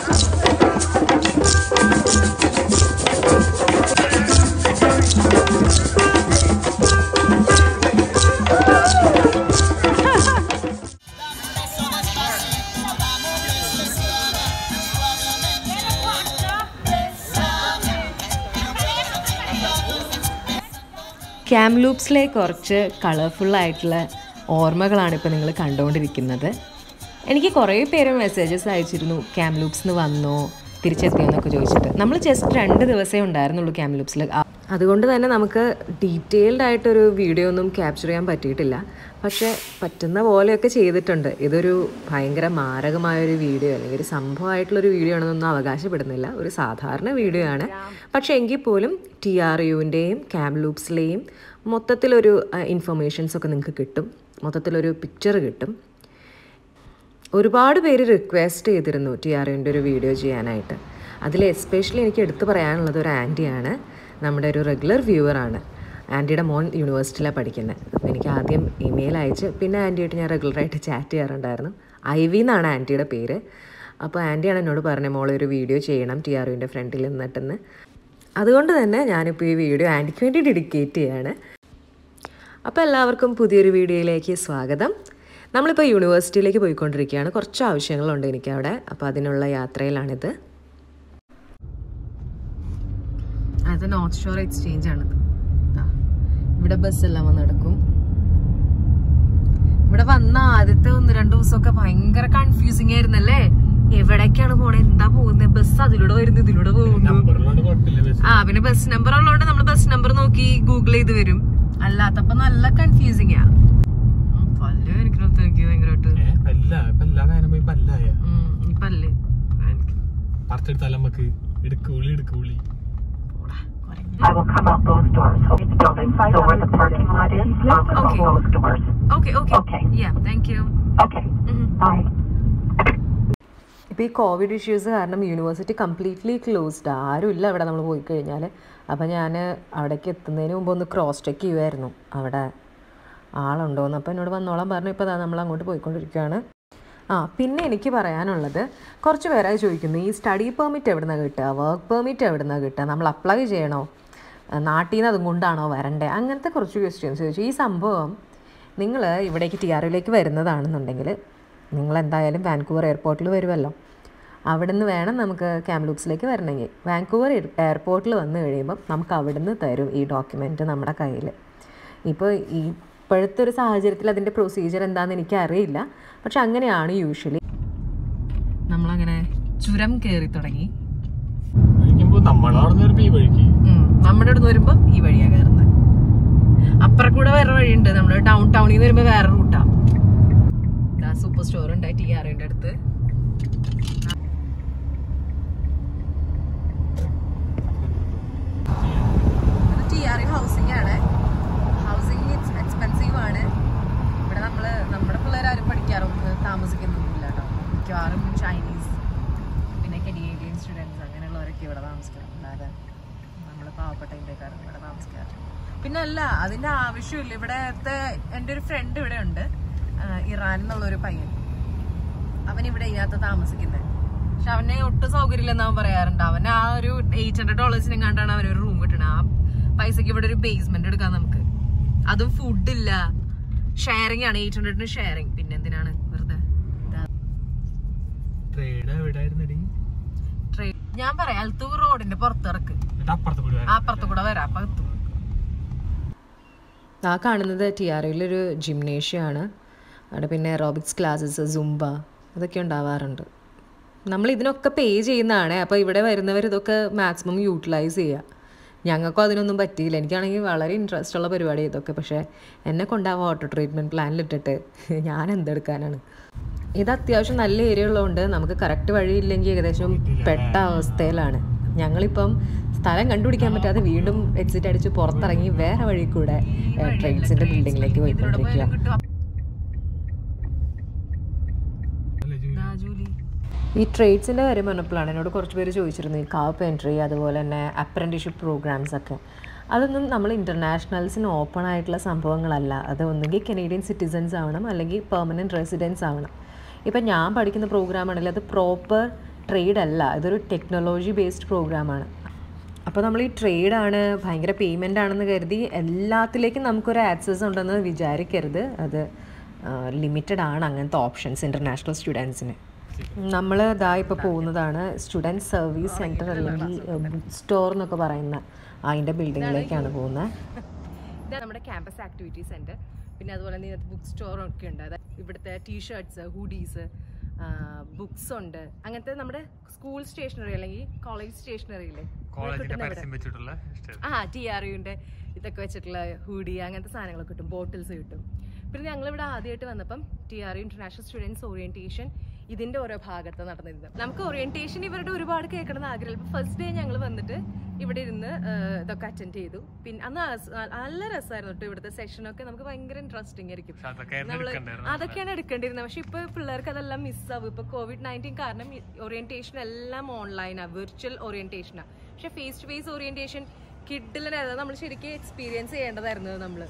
ക്യാംലൂപ്സിലെ കുറച്ച് കളർഫുള്ളായിട്ടുള്ള ഓർമ്മകളാണ് ഇപ്പോൾ നിങ്ങൾ കണ്ടുകൊണ്ടിരിക്കുന്നത് എനിക്ക് കുറേ പേര് മെസ്സേജസ് അയച്ചിരുന്നു ക്യാംലൂപ്സിന് വന്നോ തിരിച്ചെത്തിയോ എന്നൊക്കെ ചോദിച്ചിട്ട് നമ്മൾ ജസ്റ്റ് രണ്ട് ദിവസമേ ഉണ്ടായിരുന്നുള്ളൂ ക്യാംലൂപ്സിൽ അതുകൊണ്ട് തന്നെ നമുക്ക് ഡീറ്റെയിൽഡ് ആയിട്ടൊരു വീഡിയോ ഒന്നും ക്യാപ്ചർ ചെയ്യാൻ പറ്റിയിട്ടില്ല പക്ഷേ പറ്റുന്ന പോലെയൊക്കെ ചെയ്തിട്ടുണ്ട് ഇതൊരു ഭയങ്കര മാരകമായൊരു വീഡിയോ അല്ലെങ്കിൽ ഒരു സംഭവമായിട്ടുള്ളൊരു വീഡിയോ ആണെന്നൊന്നും അവകാശപ്പെടുന്നില്ല ഒരു സാധാരണ വീഡിയോ ആണ് പക്ഷേ എങ്കിൽ പോലും ടി ആർ യുവിൻ്റെയും ക്യാംലൂപ്സിലെയും മൊത്തത്തിലൊരു ഇൻഫർമേഷൻസ് ഒക്കെ നിങ്ങൾക്ക് കിട്ടും മൊത്തത്തിലൊരു പിക്ചർ കിട്ടും ഒരുപാട് പേര് റിക്വസ്റ്റ് ചെയ്തിരുന്നു ടി ആർ യുവിൻ്റെ ഒരു വീഡിയോ ചെയ്യാനായിട്ട് അതിൽ എസ്പെഷ്യലി എനിക്ക് എടുത്തു പറയാനുള്ളത് ഒരു ആൻറ്റിയാണ് നമ്മുടെ ഒരു റെഗുലർ വ്യൂവറാണ് ആൻറ്റിയുടെ മോൻ യൂണിവേഴ്സിറ്റിയിലാണ് പഠിക്കുന്നത് അപ്പോൾ എനിക്ക് ആദ്യം ഇമെയിൽ അയച്ച് പിന്നെ ആൻറ്റിയായിട്ട് ഞാൻ റെഗുലറായിട്ട് ചാറ്റ് ചെയ്യാറുണ്ടായിരുന്നു ഐ വി എന്നാണ് ആൻറ്റിയുടെ പേര് അപ്പോൾ ആൻറ്റിയാണ് എന്നോട് പറഞ്ഞത് മോളെ ഒരു വീഡിയോ ചെയ്യണം ടി ആർ യുവിൻ്റെ ഫ്രണ്ടിൽ നിന്നിട്ടെന്ന് അതുകൊണ്ട് തന്നെ ഞാനിപ്പോൾ ഈ വീഡിയോ ആൻറ്റിക്ക് വേണ്ടി ഡെഡിക്കേറ്റ് ചെയ്യാണ് അപ്പോൾ എല്ലാവർക്കും പുതിയൊരു വീഡിയോയിലേക്ക് സ്വാഗതം നമ്മളിപ്പോൾ യൂണിവേഴ്സിറ്റിയിലേക്ക് പോയിക്കൊണ്ടിരിക്കുകയാണ് കുറച്ച് ആവശ്യങ്ങളുണ്ട് എനിക്ക് അവിടെ അപ്പോൾ അതിനുള്ള യാത്രയിലാണിത് അത് നോർത്ത് ഷോർ എക്സ്ചേഞ്ച് ആണിത് ദാ, ഇവിടെ ബസ് എല്ലാം വന്ന് നടക്കും ഇവിടെ വന്ന ആദ്യത്തെ ഒന്ന് രണ്ട് ദിവസമൊക്കെ ഭയങ്കര കൺഫ്യൂസിങ് ആയിരുന്നല്ലേ എവിടേക്കാണ് പോണേ എന്താ പോകുന്നത് ബസ് അതിലൂടെ വരുന്നു ഇതിലൂടെ പോകുന്നു നമ്പറിലാണ് കുഴപ്പമില്ല ബസ് ആ പിന്നെ ബസ് നമ്പർ ഉള്ളതുകൊണ്ട് നമ്മൾ ബസ് നമ്പർ നോക്കി ഗൂഗിൾ ചെയ്ത് വരും അല്ലാത്തപ്പോ നല്ല കൺഫ്യൂസിങ് ആ ഉം, പല്ല് എനിക്ക് എനിക്ക് ഭയങ്കരമായിട്ട് ഏ പല്ല ഇപ്പൊ എല്ലാ കാര്യം പോയി പല്ലായ ഉം, ഈ പല്ല് എനിക്ക് പറിച്ചെടുത്താൽ നമുക്ക് എടുക്കൂളി എടുക്കൂളി പോടാ, കുരങ്ങ്. I will come out those doors. It's building, so where the parking lot is, I'll come Okay. out those doors. Okay okay Okay. Yeah thank you Okay, bye. ഇപ്പോൾ ഈ കോവിഡ് ഇഷ്യൂസ് കാരണം യൂണിവേഴ്സിറ്റി കംപ്ലീറ്റ്ലി ക്ലോസ്ഡ് ആരും ഇല്ല അവിടെ നമ്മൾ പോയി കഴിഞ്ഞാൽ അപ്പോൾ ഞാൻ അവിടേക്ക് എത്തുന്നതിന് മുമ്പ് ഒന്ന് ക്രോസ് ചെക്ക് ചെയ്യുമായിരുന്നു അവിടെ ആളുണ്ടോയെന്ന് അപ്പോൾ എന്നോട് വന്നോളാൻ പറഞ്ഞു ഇപ്പോൾ നമ്മൾ അങ്ങോട്ട് പോയിക്കൊണ്ടിരിക്കുകയാണ് ആ പിന്നെ എനിക്ക് പറയാനുള്ളത് കുറച്ച് പേരായി ചോദിക്കുന്നു ഈ സ്റ്റഡി പെർമിറ്റ് എവിടെ നിന്നാണ് കിട്ടുക വർക്ക് പെർമിറ്റ് എവിടെ നിന്നാണ് കിട്ടുക നമ്മൾ അപ്ലൈ ചെയ്യണോ ആ, നാട്ടിൽ നിന്ന് അതും കൊണ്ടാണോ വരണ്ടേ അങ്ങനത്തെ കുറച്ച് ക്വസ്റ്റ്യൻസ് ചോദിച്ചു ഈ സംഭവം നിങ്ങൾ ഇവിടേക്ക് ടി ആർ യുലേക്ക് വരുന്നതാണെന്നുണ്ടെങ്കിൽ നിങ്ങൾ എന്തായാലും വാൻകൂവർ എയർപോർട്ടിൽ വരുമല്ലോ അവിടെ നിന്ന് വേണം നമുക്ക് ക്യാംലൂപ്സിലേക്ക് വരണമെങ്കിൽ വാൻകൂവർ എയർപോർട്ടിൽ വന്നു കഴിയുമ്പം നമുക്ക് അവിടെ നിന്ന് തരും ഈ ഡോക്യുമെൻറ്റ് നമ്മുടെ കയ്യിൽ ഇപ്പോൾ ഈ ഇപ്പോഴത്തെ ഒരു സാഹചര്യത്തിൽ അതിൻ്റെ പ്രൊസീജിയർ എന്താണെന്ന് എനിക്കറിയില്ല പക്ഷെ അങ്ങനെയാണ് യൂഷ്വലി നമ്മളങ്ങനെ ചുരം കയറി തുടങ്ങി കഴിക്കുമ്പോ നമ്മളവിടെ ഒരു ഈ വഴിക്ക് ഉം. നമ്മുടെ ഇവിടെ നിന്ന് വരുമ്പോൾ ഈ വഴിയാണ് കയറുന്നത് അപ്പുറം കൂടെ വേറെ വഴിയുണ്ട് നമ്മൾ ഡൗൺ ടൗണിൽ നിന്ന് വരുമ്പോൾ വേറെ റൂട്ടാ ഇതാ സൂപ്പർ സ്റ്റോർ ഉണ്ട് ടി ആറിൻ്റെ അടുത്ത് ടി ആർ ഹൗസിംഗ് ആണ് ഹൗസിംഗ് എക്സ്പെൻസീവ് ആണ് ഇവിടെ നമ്മൾ നമ്മുടെ പിള്ളേരാരും പഠിക്കാറൊന്നും താമസിക്കുന്നൊന്നുമില്ല കേട്ടോ മിക്കവാറും ചൈനീസ് പിന്നെ കനേഡിയൻ സ്റ്റുഡൻസ് അങ്ങനെയുള്ളവരൊക്കെ ഇവിടെ താമസിക്കണം അല്ലാതെ നമ്മൾ പാവപ്പെട്ട ഇന്ത്യക്കാരൊന്നും ഇവിടെ താമസിക്കാറ് പിന്നെ അല്ല അതിന്റെ ആവശ്യമില്ല ഇവിടത്തെ എൻ്റെ ഒരു ഫ്രണ്ട് ഇവിടെ ഉണ്ട് ഇറാൻ എന്നുള്ള ഒരു പയ്യൻ അവൻ ഇവിടെ ഇതിനകത്ത് താമസിക്കുന്നത് പക്ഷെ അവനെ ഒട്ടും സൗകര്യമില്ലെന്ന് അവൻ പറയാറുണ്ട് അവൻ ആ ഒരു എയ്റ്റ് ഹൺഡ്രഡ് ഡോളേഴ്സിനും കണ്ടാണ് അവൻ ഒരു റൂം കിട്ടണത് ആ പൈസക്ക് ഇവിടെ ഒരു ബേസ്മെന്റ് എടുക്കാം നമുക്ക് അതും ഫുഡില്ല ഷെയറിംഗ് ആണ് എയ്റ്റ് ഹൺഡ്രഡിന് ഷെയറിംഗ് പിന്നെ എന്തിനാണ് വെറുതെ ഇതാ ട്രേഡ് എവിടെ ആയിരുന്നടി ട്രെയിൻ ഞാൻ പറയാം അൽത്തൂർ റോഡിന്റെ പുറത്തിറക്ക് എന്നിട്ട് അപ്പുറത്ത് കൂടി ആ അപ്പുറത്ത് കൂടെ വരാം അപ്പൊ എത്തും ആ കാണുന്നത് ടി ആർ യുവിലൊരു ജിംനേഷ്യമാണ് അവിടെ പിന്നെ എറോബിക്സ് ക്ലാസ്സസ് സുംബ അതൊക്കെ ഉണ്ടാവാറുണ്ട് നമ്മൾ ഇതിനൊക്കെ പേ ചെയ്യുന്നതാണ് അപ്പോൾ ഇവിടെ വരുന്നവർ ഇതൊക്കെ മാക്സിമം യൂട്ടിലൈസ് ചെയ്യുക ഞങ്ങൾക്കും അതിനൊന്നും പറ്റിയില്ല എനിക്കാണെങ്കിൽ വളരെ ഇൻട്രസ്റ്റ് ഉള്ള പരിപാടി ഇതൊക്കെ പക്ഷേ എന്നെ കൊണ്ട് ആ വാട്ടർ ട്രീറ്റ്മെൻറ്റ് പ്ലാനിലിട്ടിട്ട് ഞാൻ എന്തെടുക്കാനാണ് ഇത് അത്യാവശ്യം നല്ല ഏരിയ ഉള്ളതുകൊണ്ട് നമുക്ക് കറക്റ്റ് വഴിയില്ലെങ്കിൽ ഏകദേശം പെട്ട അവസ്ഥയിലാണ് ഞങ്ങളിപ്പം സ്ഥലം കണ്ടുപിടിക്കാൻ പറ്റാതെ വീണ്ടും എക്സിറ്റ് അടിച്ച് പുറത്തിറങ്ങി വേറെ വഴി കൂടെ ട്രെയിൻസിൻ്റെ ബിൽഡിങ്ങിലേക്ക് പോയിക്കൊണ്ടിരിക്കുക ഈ ട്രേഡ്സിൻ്റെ കാര്യം പറഞ്ഞപ്പോഴാണ് എന്നോട് കുറച്ച് പേര് ചോദിച്ചിരുന്നു ഈ കാവ് എൻട്രി അതുപോലെ തന്നെ അപ്രൻറ്റിഷിപ്പ് പ്രോഗ്രാംസ് ഒക്കെ അതൊന്നും നമ്മൾ ഇൻ്റർനാഷണൽസിന് ഓപ്പൺ ആയിട്ടുള്ള സംഭവങ്ങളല്ല അത് ഒന്നുകിൽ കനേഡിയൻ സിറ്റിസൺസ് ആവണം അല്ലെങ്കിൽ പെർമനൻറ്റ് റെസിഡൻസ് ആവണം ഇപ്പം ഞാൻ പഠിക്കുന്ന പ്രോഗ്രാം ആണെങ്കിൽ അത് പ്രോപ്പർ ട്രേഡ് അല്ല ഇതൊരു ടെക്നോളജി ബേസ്ഡ് പ്രോഗ്രാമാണ് അപ്പോൾ നമ്മൾ ഈ ട്രേഡാണ് ഭയങ്കര പേയ്മെൻ്റ് ആണെന്ന് കരുതി എല്ലാത്തിലേക്കും നമുക്കൊരു ആക്സസ് ഉണ്ടെന്ന് വിചാരിക്കരുത് അത് ലിമിറ്റഡ് ആണ് അങ്ങനത്തെ ഓപ്ഷൻസ് ഇൻ്റർനാഷണൽ സ്റ്റുഡൻസിന് നമ്മൾ ഇതാ ഇപ്പോൾ പോകുന്നതാണ് സ്റ്റുഡൻറ് സർവീസ് സെൻറ്റർ അല്ലെങ്കിൽ ബുക്ക് സ്റ്റോർ എന്നൊക്കെ പറയുന്ന അതിൻ്റെ ബിൽഡിങ്ങിലേക്കാണ് പോകുന്നത് ഇതാണ് നമ്മുടെ ക്യാമ്പസ് ആക്ടിവിറ്റി സെന്റർ പിന്നെ അതുപോലെ തന്നെ ഇതിനകത്ത് ബുക്ക് സ്റ്റോർ ഒക്കെ ഉണ്ട് അതായത് ഇവിടുത്തെ ടീഷർട്സ് ഹൂഡീസ് ബുക്സ് ഉണ്ട് അങ്ങനത്തെ നമ്മുടെ സ്കൂൾ സ്റ്റേഷനറി അല്ലെങ്കിൽ കോളേജ് സ്റ്റേഷനറിയില്ലേ കോളേജിന്റെ പരസ്യം വെച്ചിട്ടുള്ള ഇഷ്ടം ആ ടി ആർ യുന്റെ ഇതൊക്കെ വെച്ചിട്ടുള്ള ഹൂഡി അങ്ങനത്തെ സാധനങ്ങളൊക്കെ കിട്ടും ബോട്ടിൽസ് കിട്ടും പിന്നെ ഞങ്ങളിവിടെ ആദ്യമായിട്ട് വന്നപ്പം T R U international students orientation ഇതിന്റെ ഓരോ ഭാഗത്ത് നടന്നിരുന്നത് നമുക്ക് ഓറിയന്റേഷൻ ഇവരുടെ ഒരുപാട് കേൾക്കണം എന്ന് ആഗ്രഹം ഫസ്റ്റ് ഡേ ഞങ്ങൾ വന്നിട്ട് ഇവിടെ ഇരുന്ന് ആ, ഇതൊക്കെ അറ്റൻഡ് ചെയ്തു പിന്നെ അന്ന് അസ്- നല്ല രസമായിരുന്നു കേട്ടോ ഇവിടുത്തെ സെഷനൊക്കെ നമുക്ക് ഭയങ്കര ഇൻട്രസ്റ്റിംഗ് ആയിരിക്കും പക്ഷെ അതൊക്കെ ആയിരുന്നു നമ്മള് എടുക്കണ്ടായിരുന്നത് അതൊക്കെയാണ് എടുക്കേണ്ടിരുന്നത് പക്ഷെ ഇപ്പൊ പിള്ളേർക്ക് അതെല്ലാം മിസ്സാവും ഇപ്പൊ കോവിഡ് നയൻറ്റീൻ കാരണം ഓറിയന്റേഷൻ എല്ലാം ഓൺലൈനാ വിർച്വൽ ഓറിയന്റേഷനാ പക്ഷെ ഫേസ് ടു ഫേസ് ഓറിയന്റേഷൻ കിഡിലായിരുന്നു നമ്മൾ ശരിക്കും എക്സ്പീരിയൻസ് ചെയ്യേണ്ടതായിരുന്നു നമ്മൾ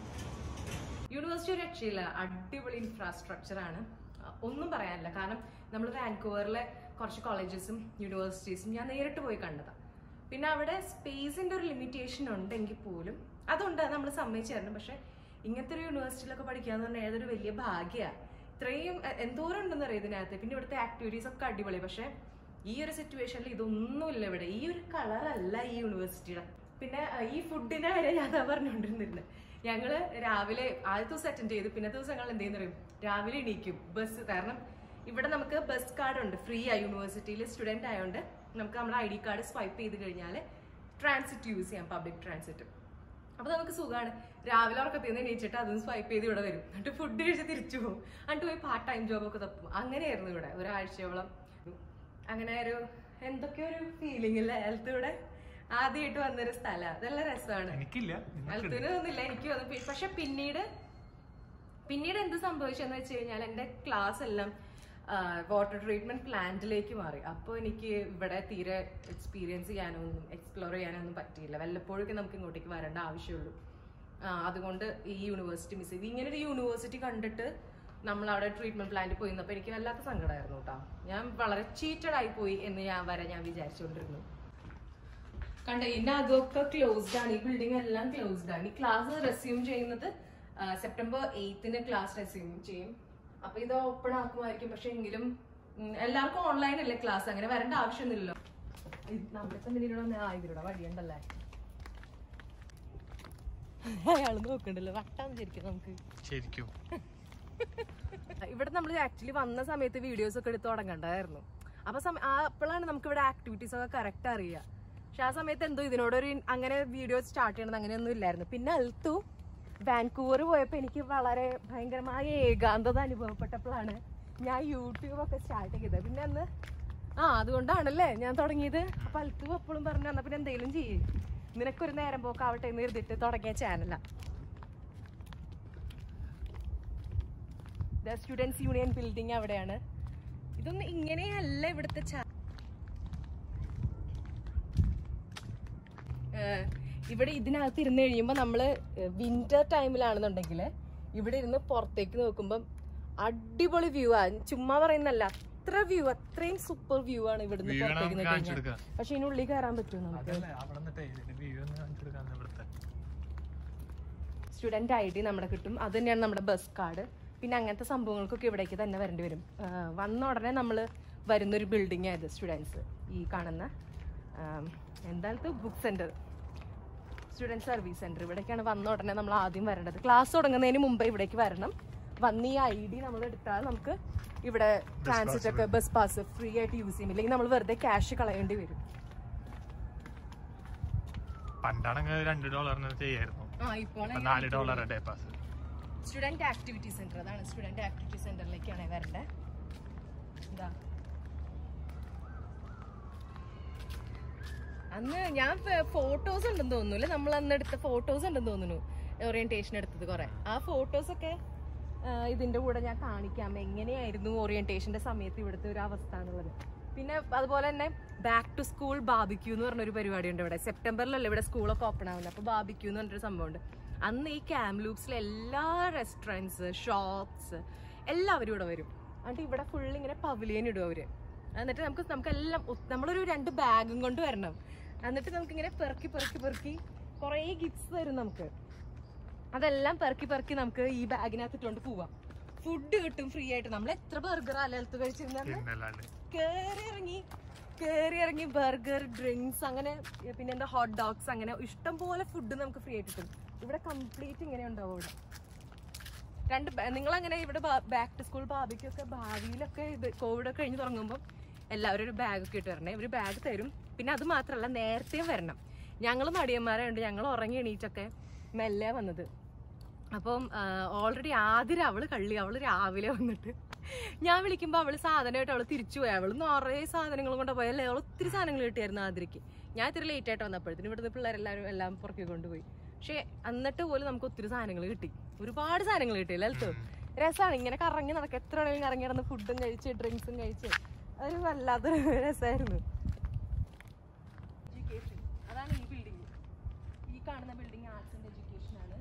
യൂണിവേഴ്സിറ്റി ഒരു രക്ഷയില്ല അടിപൊളി ഇൻഫ്രാസ്ട്രക്ചർ ആണ് അഹ് ഒന്നും പറയാനില്ല കാരണം നമ്മൾ വാൻകൂവറിലെ കുറച്ച് കോളേജസും യൂണിവേഴ്സിറ്റീസും ഞാൻ നേരിട്ട് പോയി കണ്ടതാണ് പിന്നെ അവിടെ സ്പേസിന്റെ ഒരു ലിമിറ്റേഷൻ ഉണ്ടെങ്കിൽ പോലും അതുണ്ട് നമ്മൾ സമ്മതിച്ചു തരണം പക്ഷെ ഇങ്ങനത്തെ ഒരു യൂണിവേഴ്സിറ്റിയിലൊക്കെ പഠിക്കുക എന്ന് പറഞ്ഞാൽ ഏതൊരു വലിയ ഭാഗ്യമാണ് ഇത്രയും എ- എന്തോരം ഉണ്ടെന്ന് അറിയാം ഇതിനകത്ത് പിന്നെ ഇവിടുത്തെ ആക്ടിവിറ്റീസ് ഒക്കെ അടിപൊളി പക്ഷെ ഈ ഒരു സിറ്റുവേഷനിൽ ഇതൊന്നുമില്ല ഇവിടെ ഈ ഒരു കളറല്ല ഈ യൂണിവേഴ്സിറ്റിയുടെ പിന്നെ അഹ് ഈ ഫുഡിന്റെ കാര്യം ഞാൻ അതാ പറഞ്ഞുകൊണ്ടിരുന്നിരുന്നത് ഞങ്ങള് രാവിലെ ആദ്യത്തെ ദിവസം അറ്റൻഡ് ചെയ്തു പിന്നെ ദിവസം ഞങ്ങൾ എന്ത് ചെയ്യുന്ന അറിയും രാവിലെ എണീക്കും ബസ് കാരണം ഇവിടെ നമുക്ക് ബസ് കാർഡ് ഉണ്ട് ഫ്രീ ആ യൂണിവേഴ്സിറ്റിയിൽ സ്റ്റുഡന്റ് ആയതുകൊണ്ട് നമുക്ക് നമ്മുടെ ഐ ഡി കാർഡ് സ്വൈപ്പ് ചെയ്ത് കഴിഞ്ഞാൽ ട്രാൻസിറ്റ് യൂസ് ചെയ്യാം പബ്ലിക് ട്രാൻസിറ്റ് അപ്പൊ നമുക്ക് സുഖമാണ് രാവിലെ ഉറക്കത്തിൽ നിന്ന് എണീച്ചിട്ട് അതും സ്വൈപ്പ് ചെയ്ത് ഇവിടെ വരും എന്നിട്ട് ഫുഡ് കഴിച്ച് തിരിച്ചു പോകും എന്നിട്ട് പോയി പാർട്ട് ടൈം ജോബൊക്കെ തപ്പും അങ്ങനെയായിരുന്നു ഇവിടെ ഒരാഴ്ചയോളം അങ്ങനെ ഒരു എന്തൊക്കെയോ ഒരു ഫീലിംഗ് ഇല്ല ഹെൽത്ത് ഇവിടെ ആദ്യമായിട്ട് വന്നൊരു സ്ഥലം അതെല്ലാം രസമാണ് എനിക്കില്ല അൽത്തുവിന് തോന്നില്ല എനിക്ക് തോന്നി പക്ഷെ പിന്നീട് പിന്നീട് എന്ത് സംഭവിച്ചെന്ന് വെച്ച് കഴിഞ്ഞാൽ എൻ്റെ ക്ലാസ് എല്ലാം വാട്ടർ ട്രീറ്റ്മെന്റ് പ്ലാന്റിലേക്ക് മാറി അപ്പോൾ എനിക്ക് ഇവിടെ തീരെ എക്സ്പീരിയൻസ് ചെയ്യാനൊന്നും എക്സ്പ്ലോർ ചെയ്യാനൊന്നും പറ്റിയില്ല വല്ലപ്പോഴൊക്കെ നമുക്ക് ഇങ്ങോട്ടേക്ക് വരേണ്ട ആവശ്യമുള്ളൂ ആ, അതുകൊണ്ട് ഈ യൂണിവേഴ്സിറ്റി മിസ് ചെയ്തു ഇങ്ങനെ ഒരു യൂണിവേഴ്സിറ്റി കണ്ടിട്ട് നമ്മൾ അവിടെ ട്രീറ്റ്മെന്റ് പ്ലാന്റിൽ പോയി നിന്നപ്പോൾ എനിക്ക് വല്ലാത്ത സങ്കടമായിരുന്നു കേട്ടോ ഞാൻ വളരെ ചീറ്റഡ് ആയി പോയി എന്ന് ഞാൻ വരെ ഞാൻ വിചാരിച്ചുകൊണ്ടിരുന്നു കണ്ട ഇതിന്റെ അതൊക്കെ ക്ലോസ്ഡ് ആണ് ഈ ബിൽഡിംഗ് എല്ലാം ക്ലോസ്ഡ് ആണ് ഈ ക്ലാസ് റെസ്യൂം ചെയ്യുന്നത് സെപ്റ്റംബർ എയ്ത്തിന് ക്ലാസ് റെസ്യൂം ചെയ്യും അപ്പൊ ഇത് ഓപ്പൺ ആക്കുമായിരിക്കും പക്ഷെ എങ്കിലും ഉം, എല്ലാവർക്കും ഓൺലൈൻ അല്ലേ ക്ലാസ് അങ്ങനെ വരേണ്ട ആവശ്യമൊന്നുമില്ലല്ലോ ഇത് നമ്മുടെ തന്നെ ഇതിലൂടെ ആ ഇതിലൂടെ വഴിയുണ്ടല്ലേ അയാൾ നോക്കണ്ടല്ലോ വട്ടാന്ന് ശരിക്കും നമുക്ക് ശരിക്കും ഇവിടെ നമ്മൾ ആക്ച്വലി വന്ന സമയത്ത് വീഡിയോസ് ഒക്കെ എടുത്ത് തുടങ്ങണ്ടായിരുന്നു അപ്പൊ സമയ- ആ അപ്പോഴാണ് നമുക്ക് ഇവിടെ ആക്ടിവിറ്റീസ് ഒക്കെ കറക്റ്റ് അറിയുക പക്ഷെ ആ സമയത്ത് എന്തോ ഇതിനോടൊരു ഇൻ- അങ്ങനെ വീഡിയോ സ്റ്റാർട്ട് ചെയ്യണത് അങ്ങനെയൊന്നും ഇല്ലായിരുന്നു പിന്നെ അൽത്തു വാൻകൂവർ പോയപ്പോൾ എനിക്ക് വളരെ ഭയങ്കരമായ ഏകാന്തത അനുഭവപ്പെട്ടപ്പോഴാണ് ഞാൻ യൂട്യൂബ് ഒക്കെ സ്റ്റാർട്ട് ചെയ്തത് പിന്നെ അന്ന് ആ അതുകൊണ്ടാണല്ലേ ഞാൻ തുടങ്ങിയത് അപ്പൊ അൽത്തു എപ്പോഴും പറഞ്ഞു എന്നാ പിന്നെ എന്തെങ്കിലും ചെയ്യേ നിനക്കൊരു നേരം പോക്കാവട്ടെ എന്ന് എഴുതിട്ട് തുടങ്ങിയ ചാനലാ ദ സ്റ്റുഡൻസ് യൂണിയൻ ബിൽഡിംഗ് അവിടെയാണ് ഇതൊന്നും ഇങ്ങനെയല്ല ഇവിടുത്തെ ചാ ഏഹ് ഇവിടെ ഇതിനകത്ത് ഇരുന്ന് കഴിയുമ്പോൾ നമ്മള് വിന്റർ ടൈമിലാണെന്നുണ്ടെങ്കിൽ ഇവിടെ ഇരുന്ന് പുറത്തേക്ക് നോക്കുമ്പം അടിപൊളി വ്യൂ ആ ചുമ്മാ പറയുന്നല്ല അത്ര വ്യൂ അത്രയും സൂപ്പർ വ്യൂ ആണ് ഇവിടുന്ന് View ആണ് പുറത്തേക്ക് നമുക്ക് കാണിച്ചു കൊടുക്കുക. പക്ഷെ ഇതിനുള്ളിൽ കയറാൻ പറ്റുമോ നമുക്ക് അതല്ലേ അവിടെ നിന്നിട്ടേ ഇതിന്റെ വ്യൂ ഒന്ന് കാണിച്ചു കൊടുക്കാൻ ഇവിടുത്തെ സ്റ്റുഡന്റ് ഐ ഡി നമ്മുടെ കിട്ടും അത് തന്നെയാണ് നമ്മുടെ ബസ് കാർഡ് പിന്നെ അങ്ങനത്തെ സംഭവങ്ങൾക്കൊക്കെ ഇവിടേക്ക് തന്നെ വരേണ്ടി വരും ആ, വന്ന ഉടനെ നമ്മൾ വരുന്നൊരു ബിൽഡിംഗ് ആയത് സ്റ്റുഡൻസ് ഈ കാണുന്ന എന്തായാലും book centre student service centre ഇവിടേക്കാണ് വന്ന ഉടനെ നമ്മൾ ആദ്യം വരേണ്ടത് ക്ലാസ് തുടങ്ങുന്നതിന് മുമ്പ് ഇവിടേക്ക് വരണം വന്ന് ഈ ഐ ഡി നമ്മൾ എടുത്താൽ നമുക്ക് ഇവിടെ ട്രാൻസിറ്റ് ഒക്കെ ബസ് പാസ് ഫ്രീ ആയിട്ട് യൂസ് ചെയ്യും ഇല്ലെങ്കിൽ നമ്മൾ വെറുതെ ക്യാഷ് കളയേണ്ടി വരും പണ്ടാണെങ്കിൽ രണ്ട് ഡോളറിന് ചെയ്യായിരുന്നു ആ ഇപ്പോൾ ഇപ്പൊ നാല് dollar day pass student activity centre അതാണ് സ്റ്റുഡന്റ് ആക്ടിവിറ്റി സെന്ററിലേക്കാണ് വരേണ്ടത് ഇതാ അന്ന് ഞാൻ ഫോട്ടോസ് ഉണ്ടെന്ന് തോന്നുന്നു അല്ലേ നമ്മൾ അന്ന് എടുത്ത ഫോട്ടോസ് ഉണ്ടെന്ന് തോന്നുന്നു ഓറിയന്റേഷൻ എടുത്തത് കുറെ ആ ഫോട്ടോസ് ഒക്കെ ആ, ഇതിന്റെ കൂടെ ഞാൻ കാണിക്കാം എങ്ങനെയായിരുന്നു ഓറിയന്റേഷന്റെ സമയത്ത് ഇവിടുത്തെ ഒരു അവസ്ഥ എന്നുള്ളത് പിന്നെ അതുപോലെ തന്നെ ബാക്ക് ടു സ്കൂൾ ബാബിക്യൂ എന്ന് പറഞ്ഞൊരു പരിപാടി ഉണ്ട് ഇവിടെ സെപ്റ്റംബറിലല്ലേ ഇവിടെ സ്കൂളൊക്കെ ഓപ്പൺ ആവുന്നത് അപ്പോൾ ബാബിക്യൂ എന്ന് പറഞ്ഞൊരു സംഭവമുണ്ട് അന്ന് ഈ ക്യാമ്പ് ലൂപ്സിലെ എല്ലാ റെസ്റ്റോറൻറ്റ്സ് ഷോപ്സ് എല്ലാവരും ഇവിടെ വരും എന്നിട്ട് ഇവിടെ ഫുൾ ഇങ്ങനെ പവിലിയൻ ഇടും അവര് എന്നിട്ട് നമുക്ക് നമുക്കെല്ലാം ഒ- നമ്മളൊരു രണ്ട് ബാഗും കൊണ്ട് വരണം എന്നിട്ട് നമുക്ക് ഇങ്ങനെ പെറുക്കി പെറുക്കി പെറുക്കി കുറേ ഗിഫ്റ്റ്സ് തരും നമുക്ക് അതെല്ലാം പെറുക്കി പെറുക്കി നമുക്ക് ഈ ബാഗിനകത്ത് ഇട്ടുകൊണ്ട് പോവാം ഫുഡ് കിട്ടും ഫ്രീ ആയിട്ട് നമ്മൾ എത്ര ബർഗർ അലത്ത് കഴിച്ചിരുന്ന പിന്നല്ലാണ്ട് കേറി ഇറങ്ങി കേറി ഇറങ്ങി ബർഗർ ഡ്രിങ്ക്സ് അങ്ങനെ ഏ, പിന്നെ എന്താ ഹോട്ട് ഡോഗ്സ് അങ്ങനെ ഇഷ്ടം പോലെ ഫുഡ് നമുക്ക് ഫ്രീ ആയിട്ട് കിട്ടും ഇവിടെ കംപ്ലീറ്റ് ഇങ്ങനെ ഉണ്ടാവും ഇവിടെ രണ്ട് നിങ്ങൾ അങ്ങനെ ഇവിടെ ബാക്ക് ടു സ്കൂൾ ബാബിക്കൊക്കെ ഭാവിയിലൊക്കെ ഇത് കോവിഡ് ഒക്കെ കഴിഞ്ഞ് തുടങ്ങുമ്പോൾ എല്ലാവരും ഒരു ബാഗ് ഒക്കെ ഇട്ട് വരണേ ഒരു ബാഗ് തരും പിന്നെ അത് മാത്രമല്ല നേരത്തെയും വരണം ഞങ്ങൾ മടിയന്മാരായതുകൊണ്ട് ഞങ്ങൾ ഉറങ്ങി എണീറ്റൊക്കെ മെല്ലെ വന്നത് അപ്പം ഓൾറെഡി ആദ്യം അവള് കള്ളി അവള് രാവിലെ വന്നിട്ട് ഞാൻ വിളിക്കുമ്പോൾ അവള് സാധനമായിട്ട് അവള് തിരിച്ചു പോയി അവള് നിറയെ സാധനങ്ങളും കൊണ്ട് പോയല്ലേ അവൾ ഒത്തിരി സാധനങ്ങൾ കിട്ടിയായിരുന്നു ആതിരയ്ക്ക് ഞാൻ ഇത്തിരി ലേറ്റ് ആയിട്ട് വന്നപ്പോഴത്തേനും ഇവിടുത്തെ പിള്ളേരെല്ലാവരും എല്ലാം പുറക്കി കൊണ്ടുപോയി പക്ഷെ എന്നിട്ട് പോലും നമുക്ക് ഒത്തിരി സാധനങ്ങൾ കിട്ടി ഒരുപാട് സാധനങ്ങൾ കിട്ടി ലലിത്ത് രസമാണ് ഇങ്ങനെ കറങ്ങി നടക്കുക എത്ര വേണമെങ്കിലും കറങ്ങി നടന്ന് ഫുഡും കഴിച്ച് ഡ്രിങ്ക്സും കഴിച്ച് അതൊരു വല്ലാത്തൊരു രസമായിരുന്നു എഡ്യൂക്കേഷൻ അതാണ് ഈ ബിൽഡിംഗ് ഈ കാണുന്ന ബിൽഡിംഗ് ആർട്സ് ആൻഡ് എഡ്യൂക്കേഷൻ ആണ്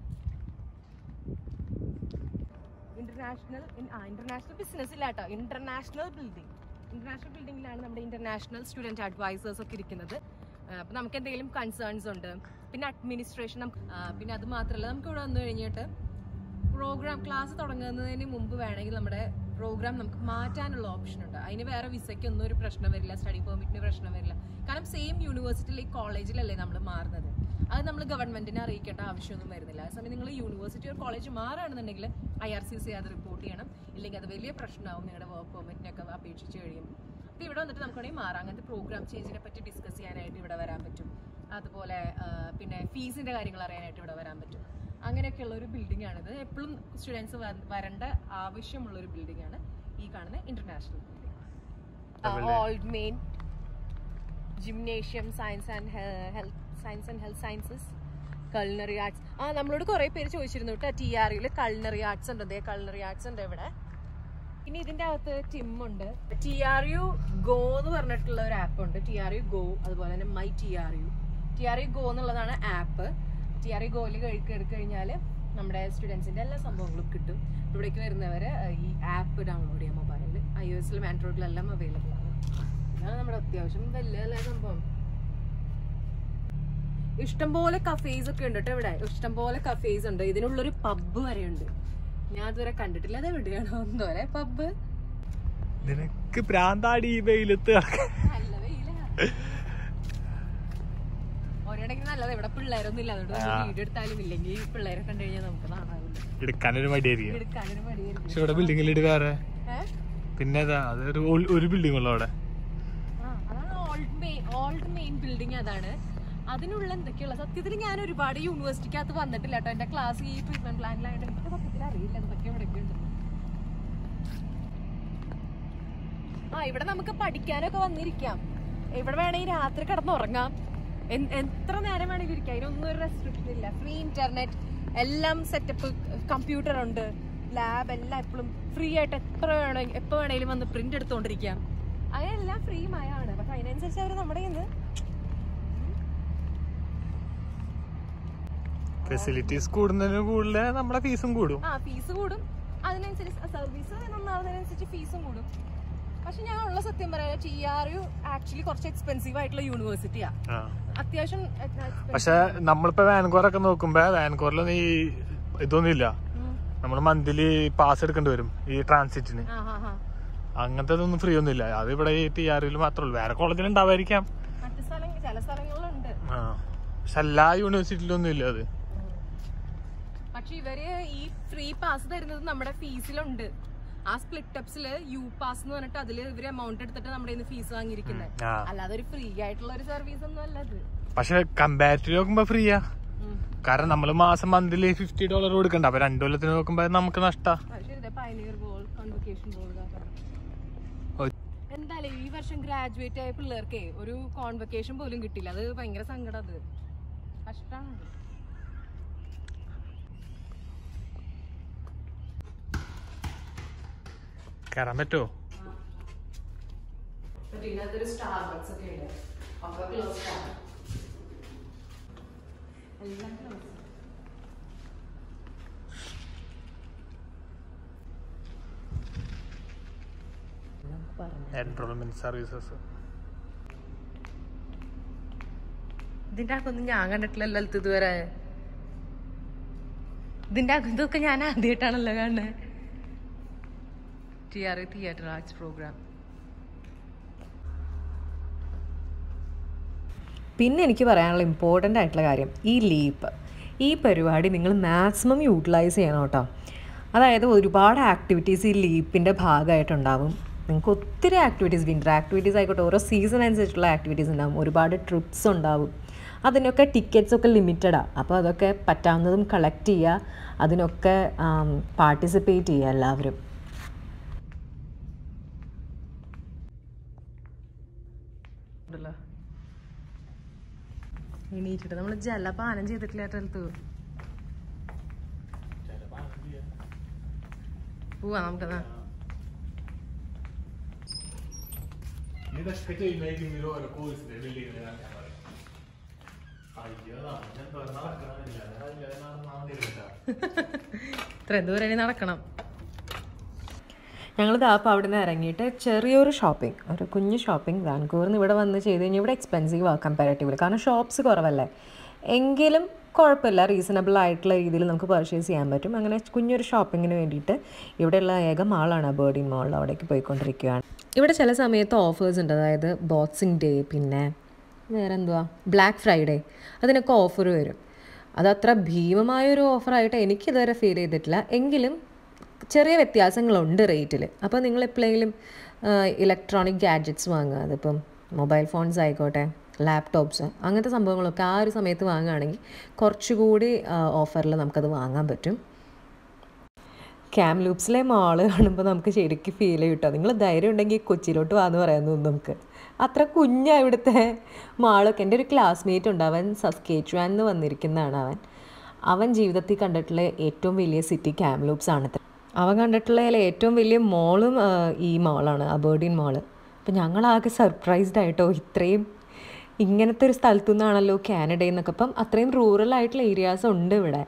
ഇന്റർനാഷണൽ ആ ഇന്റർനാഷണൽ ബിസിനസ് ഇല്ല കേട്ടോ ഇന്റർനാഷണൽ ബിൽഡിംഗ് ഇന്റർനാഷണൽ ബിൽഡിംഗിലാണ് നമ്മുടെ ഇന്റർനാഷണൽ സ്റ്റുഡൻറ് അഡ്വൈസേഴ്സ് ഒക്കെ ഇരിക്കുന്നത് അപ്പോൾ നമുക്ക് എന്തെങ്കിലും കൺസേൺസ് ഉണ്ട് പിന്നെ അഡ്മിനിസ്ട്രേഷൻ പിന്നെ അത് മാത്രമല്ല നമുക്ക് ഇവിടെ വന്നു കഴിഞ്ഞിട്ട് പ്രോഗ്രാം ക്ലാസ് തുടങ്ങുന്നതിന് മുമ്പ് വേണമെങ്കിൽ നമ്മുടെ പ്രോഗ്രാം നമുക്ക് മാറ്റാനുള്ള ഓപ്ഷൻ ഉണ്ട് അതിന് വേറെ വിസയ്ക്കൊന്നും ഒരു പ്രശ്നം വരില്ല സ്റ്റഡി പെർമിറ്റിന് പ്രശ്നം വരില്ല കാരണം സെയിം യൂണിവേഴ്സിറ്റിയിലെ കോളേജിലല്ലേ നമ്മൾ മാറുന്നത് അത് നമ്മൾ ഗവൺമെന്റിനെ അറിയിക്കേണ്ട ആവശ്യമൊന്നും വരുന്നില്ല അതേസമയം നിങ്ങൾ യൂണിവേഴ്സിറ്റി ഒരു കോളേജ് മാറുകയാണെന്നുണ്ടെങ്കിൽ ഐ ആർ സി സി അത് റിപ്പോർട്ട് ചെയ്യണം ഇല്ലെങ്കിൽ അത് വലിയ പ്രശ്നമാവും നിങ്ങളുടെ വർക്ക് പെർമിറ്റിനൊക്കെ അപേക്ഷിച്ച് കഴിയുമ്പോൾ അപ്പോൾ ഇവിടെ വന്നിട്ട് നമുക്ക് വേണമെങ്കിൽ മാറാം അങ്ങനത്തെ പ്രോഗ്രാം ചേഞ്ചിനെ പറ്റി ഡിസ്കസ് ചെയ്യാനായിട്ട് ഇവിടെ വരാൻ പറ്റും അതുപോലെ ആ, പിന്നെ ഫീസിന്റെ കാര്യങ്ങൾ അറിയാനായിട്ട് ഇവിടെ വരാൻ പറ്റും അങ്ങനെയൊക്കെയുള്ള ഒരു ബിൽഡിംഗ് ആണിത് എപ്പോഴും സ്റ്റുഡൻസ് വരേണ്ട ആവശ്യമുള്ള ഒരു ബിൽഡിംഗ് ആണ് ഈ കാണുന്ന international building old main gymnasium science and health science and health sciences culinary arts ആ നമ്മളോട് കുറെ പേര് ചോദിച്ചിരുന്നു കേട്ടോ ടി ആർ യുല് കൾണറി ആർട്സ് ഉണ്ട് അതേ കൾണറി ആർട്സ് ഉണ്ട് ഇവിടെ ഇനി ഇതിന്റെ അകത്ത് ടിം ഉണ്ട് ടി ആർ യു ഗോ എന്ന് പറഞ്ഞിട്ടുള്ള ഒരു ആപ്പ് ഉണ്ട് ടി ആർ യു ഗോ അതുപോലെ തന്നെ my T R U T R U go എന്നുള്ളതാണ് ആപ്പ് ടി ആർ യു ഗോയിൽ എടുത്തു കഴിഞ്ഞാൽ നമ്മുടെ സ്റ്റുഡൻസിന്റെ എല്ലാ സംഭവങ്ങളും കിട്ടും ഇവിടേക്ക് വരുന്നവര് ഈ ആപ്പ് ഡൗൺലോഡ് ചെയ്യാം മൊബൈലിൽ ഐ ഒ എസിലും ആൻഡ്രോയിഡിലെല്ലാം അവൈലബിൾ ആണ് ഇതാണ് നമ്മുടെ അത്യാവശ്യം വലിയ എല്ലാ സംഭവം ഇഷ്ടംപോലെ കഫേസ് ഒക്കെ ഉണ്ട് കേട്ടോ ഇവിടെ ഇഷ്ടംപോലെ കഫേസ് ഉണ്ട് ഇതിനുള്ളൊരു പബ്ബ് വരെ ഉണ്ട് ഞാൻ അതുവരെ കണ്ടിട്ടില്ല അത് എവിടെയാണോ എന്തോരെ പബ്ബ് നിനക്ക് പ്രാന്താടി ഈ വെയിലത്ത് നടക്കാൻ. നല്ല വെയിലാ ഒരിടയ്ക്ക് നല്ലത് ഇവിടെ പിള്ളേരൊന്നും ഇല്ല അതുകൊണ്ട് നമ്മൾ വീഡിയോ എടുത്താലും ഇല്ലെങ്കിൽ പിള്ളേരെ കണ്ടു കഴിഞ്ഞാൽ നമുക്ക് നാണാവില്ല എടുക്കാനൊരു മടിയായിരിക്കും എടുക്കാനൊരു മടിയായിരിക്കും പക്ഷെ ഇവിടെ ബിൽഡിങ്ങിലിട്ട് വേറെ ഏഹ് പിന്നെ അതാ അതൊരു ഒരു- ഒരു ബിൽഡിംഗ് ഉള്ളു അവിടെ ആ, അതാണ് old main old main building അതാണ് അതിനുള്ള എന്തൊക്കെയുള്ള സത്യത്തിൽ ഞാൻ ഒരുപാട് യൂണിവേഴ്സിറ്റിക്കകത്ത് വന്നിട്ടില്ല കേട്ടോ എന്റെ ക്ലാസ് ഈ ട്രീറ്റ്മെന്റ് പ്ലാനിലായിട്ട് എനിക്ക് സത്യത്തിൽ അറിയില്ല എന്തൊക്കെ ഇവിടെയൊക്കെ ഉണ്ട് ആ ഇവിടെ നമുക്ക് പഠിക്കാനൊക്കെ വന്നിരിക്കാം ഇവിടെ വേണമെങ്കിൽ രാത്രി കിടന്നുറങ്ങാം എൻ- എത്ര നേരം വേണമെങ്കിലും ഇരിക്കാം അതിനൊന്നും ഒരു റെസ്ട്രിക്ഷൻ ഇല്ല ഫ്രീ ഇന്റർനെറ്റ് എല്ലാം സെറ്റപ്പ് കമ്പ്യൂട്ടർ ഉണ്ട് ലാബ് എല്ലാം എപ്പോഴും ഫ്രീ ആയിട്ട് എത്ര വേണമെങ്കിൽ എപ്പോൾ വേണമെങ്കിലും വന്ന് പ്രിന്റ് എടുത്തുകൊണ്ടിരിക്കാം അങ്ങനെ എല്ലാം ഫ്രീ മയമാണ് പക്ഷെ അതിനനുസരിച്ച് അവർ നമ്മുടെ കയ്യിൽ നിന്ന് ഫെസിലിറ്റീസ് കൂടുന്നതിന് കൂടുതൽ നമ്മുടെ ഫീസും കൂടും ആ ഫീസ് കൂടും അതിനനുസരിച്ച് സർവീസ് നന്നാവുന്നതിനനുസരിച്ച് ഫീസും കൂടും പക്ഷെ ഞാൻ ഉള്ള സത്യം പറയാം ടി ആർ യു ആക്ച്വലി കുറച്ച് എക്സ്പെൻസീവ് ആയിട്ടുള്ള യൂണിവേഴ്സിറ്റിയാ ആ അത്യാവശ്യം expensive. പക്ഷെ നമ്മളിപ്പോ വാൻകോറൊക്കെ നോക്കുമ്പോ വാൻകോറിലൊന്നും ഈ ഇതൊന്നും ഇല്ല ഉം. നമ്മൾ മന്ത്ലി പാസ് എടുക്കേണ്ടി വരും ഈ ട്രാൻസിറ്റിന് ആ ഹാ ഹാ അങ്ങനത്തെ ഒന്നും ഫ്രീ ഒന്നും ഇല്ല അത് ഇവിടെ ഈ ടി ആറിൽ മാത്രമേ ഉള്ളൂ വേറെ കോളേജിൽ ഉണ്ടാവായിരിക്കാം മറ്റു സ്ഥലങ്ങൾ ചില സ്ഥലങ്ങളിലുണ്ട് ആ പക്ഷെ എല്ലാ യൂണിവേഴ്സിറ്റിയിലൊന്നും ഇല്ല അത് പക്ഷെ ഇവര് ഈ ഫ്രീ പാസ് തരുന്നത് നമ്മുടെ ഫീസിലുണ്ട് ആ സ്പ്ലിറ്റ് അപ്സില് യു പാസ് എന്ന് പറഞ്ഞിട്ട് അതില് ഇവര് എമൗണ്ട് എടുത്തിട്ട് നമ്മുടെ ഫീസ് വാങ്ങിയിരിക്കുന്നത് ആ അല്ലാതെ ഒരു ഫ്രീ ആയിട്ടുള്ള ഒരു സർവീസ് ഒന്നും അല്ല അത് പക്ഷെ കമ്പാരിറ്റീവ് നോക്കുമ്പോ ഫ്രീയാ ഉം. കാരണം നമ്മൾ മാസം മന്ത്ലി ഫിഫ്റ്റി ഡോളർ കൊടുക്കണ്ട അപ്പൊ രണ്ടു കൊല്ലത്തിന് നോക്കുമ്പോ അത് നമുക്ക് നഷ്ടാ അത് ശരി പയനിയർ ബോൾ കോൺവൊക്കേഷൻ ബോൾ ഓ. എന്തായാലും ഈ വർഷം ഗ്രാജുവേറ്റ് ആയ പിള്ളേർക്ക് ഒരു കോൺവൊക്കേഷൻ പോലും കിട്ടില്ല അത് ഭയങ്കര സങ്കടം അത് കഷ്ടമാണ് കയറാൻ പറ്റുമോ ഇതിനകത്തൊരു സ്റ്റാർബക്സ് ഒക്കെ ഉണ്ട് ഒക്കെ ക്ലോസ് ആണ് എല്ലാം ക്ലോസ് പറഞ്ഞു എൻറോൾമെന്റ് സർവീസസ് ഇതിന്റെ അകത്തൊന്നും ഞാൻ കണ്ടിട്ടില്ലല്ലോ അലത്ത് ഇതുവരെ ഇതിന്റെ അകത്തൊക്കെ ഞാൻ ആദ്യമായിട്ടാണല്ലോ കാണുന്നത് T R A theatre arts programme പിന്നെ എനിക്ക് പറയാനുള്ള ഇമ്പോർട്ടൻ്റ് ആയിട്ടുള്ള കാര്യം ഈ ലീപ്പ് ഈ പരിപാടി നിങ്ങൾ മാക്സിമം യൂട്ടിലൈസ് ചെയ്യണം കേട്ടോ അതായത് ഒരുപാട് ആക്ടിവിറ്റീസ് ഈ ലീപ്പിൻ്റെ ഭാഗമായിട്ടുണ്ടാവും നിങ്ങൾക്ക് ഒത്തിരി ആക്ടിവിറ്റീസ് വിൻ്റർ ആക്ടിവിറ്റീസ് ആയിക്കോട്ടെ ഓരോ സീസൺ അനുസരിച്ചുള്ള ആക്ടിവിറ്റീസ് ഉണ്ടാവും ഒരുപാട് ട്രിപ്സ് ഉണ്ടാവും അതിനൊക്കെ ടിക്കറ്റ്സ് ഒക്കെ ലിമിറ്റഡാണ് അപ്പോൾ അതൊക്കെ പറ്റാവുന്നതും കളക്ട് ചെയ്യുക അതിനൊക്കെ പാർട്ടിസിപ്പേറ്റ് ചെയ്യുക എല്ലാവരും ഉണ്ടല്ലോ എണീറ്റിട്ട് നമ്മൾ ജലപാനം ചെയ്തിട്ടില്ല സ്ഥലത്ത് പോവാ നമുക്കെന്നാ ഇതൊക്കെ ചെയ്യുന്നതിൽ ഓരോ കോഴ്സിന്റെ ബിൽഡിങ്ങിന് ഞാൻ പറയും അയ്യോ എന്തോ നടക്കണില്ല നടന്നില്ല ഇത്രയും ദൂരം ഇനി നടക്കണം ഞങ്ങൾ അപ്പോൾ അവിടെ നിന്ന് ഇറങ്ങിയിട്ട് ചെറിയൊരു ഷോപ്പിംഗ് ഒരു കുഞ്ഞു ഷോപ്പിംഗ് വാൻകൂറിൽ നിന്ന് ഇവിടെ വന്ന് ചെയ്ത് കഴിഞ്ഞാൽ ഇവിടെ എക്സ്പെൻസീവ് ആ കമ്പാരറ്റീവ്ലി കാരണം ഷോപ്സ് കുറവല്ലേ എങ്കിലും കുഴപ്പമില്ല റീസണബിൾ ആയിട്ടുള്ള രീതിയിൽ നമുക്ക് പർച്ചേസ് ചെയ്യാൻ പറ്റും അങ്ങനെ കുഞ്ഞൊരു ഷോപ്പിങ്ങിന് വേണ്ടിയിട്ട് ഇവിടെയുള്ള ഏക മാളാണ് ബേർഡിൻ മാൾ അവിടേക്ക് പോയിക്കൊണ്ടിരിക്കുകയാണ് ഇവിടെ ചില സമയത്ത് ഓഫേഴ്സ് ഉണ്ട് അതായത് ബോക്സിംഗ് ഡേ പിന്നെ വേറെ എന്തുവാ ബ്ലാക്ക് ഫ്രൈഡേ അതിനൊക്കെ ഓഫർ വരും അതത്ര ഭീമമായൊരു ഓഫറായിട്ട് എനിക്കിതുവരെ ഫീൽ ചെയ്തിട്ടില്ല എങ്കിലും ചെറിയ വ്യത്യാസങ്ങളുണ്ട് റേറ്റിൽ അപ്പോൾ നിങ്ങൾ എപ്പോഴെങ്കിലും ഇലക്ട്രോണിക് ഗാഡ്ജറ്റ്സ് വാങ്ങുക അതിപ്പം മൊബൈൽ ഫോൺസ് ആയിക്കോട്ടെ ലാപ്ടോപ്സ് അങ്ങനത്തെ സംഭവങ്ങളൊക്കെ ആ ഒരു സമയത്ത് വാങ്ങുകയാണെങ്കിൽ കുറച്ചുകൂടി ഓഫറിൽ നമുക്കത് വാങ്ങാൻ പറ്റും ക്യാം ലൂപ്സിലെ മാള് കാണുമ്പോൾ നമുക്ക് ശരിക്കും ഫീൽ ചെയ്യും കേട്ടോ നിങ്ങൾ ധൈര്യം ഉണ്ടെങ്കിൽ കൊച്ചിയിലോട്ട് വാന്ന് പറയാൻ തോന്നും നമുക്ക് അത്ര കുഞ്ഞാ ഇവിടുത്തെ മാളൊക്കെ എൻ്റെ ഒരു ക്ലാസ്മേറ്റ് ഉണ്ട് അവൻ സസ്കേച്ചുവാൻ എന്ന് വന്നിരിക്കുന്നതാണ് അവൻ അവൻ ജീവിതത്തിൽ കണ്ടിട്ടുള്ള ഏറ്റവും വലിയ സിറ്റി ക്യാം ലൂപ്സ് ആണ് അവൻ കണ്ടിട്ടുള്ളതിൽ ഏറ്റവും വലിയ മോളും ഈ മാളാണ് അബേർഡിൻ മാള് അപ്പം ഞങ്ങളാകെ സർപ്രൈസ്ഡ് ആയിട്ടോ ഇത്രയും ഇങ്ങനത്തെ ഒരു സ്ഥലത്തു നിന്നാണല്ലോ കാനഡയിൽ നിന്നൊക്കെ അപ്പം അത്രയും റൂറൽ ആയിട്ടുള്ള ഏരിയാസ് ഉണ്ട് ഇവിടെ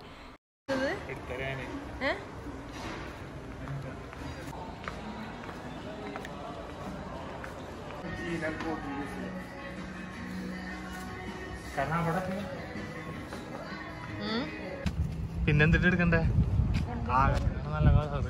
കാരണം അവിടെ പിന്നെന്തിട്ട് എടുക്കണ്ടേ ആ നല്ല കളർ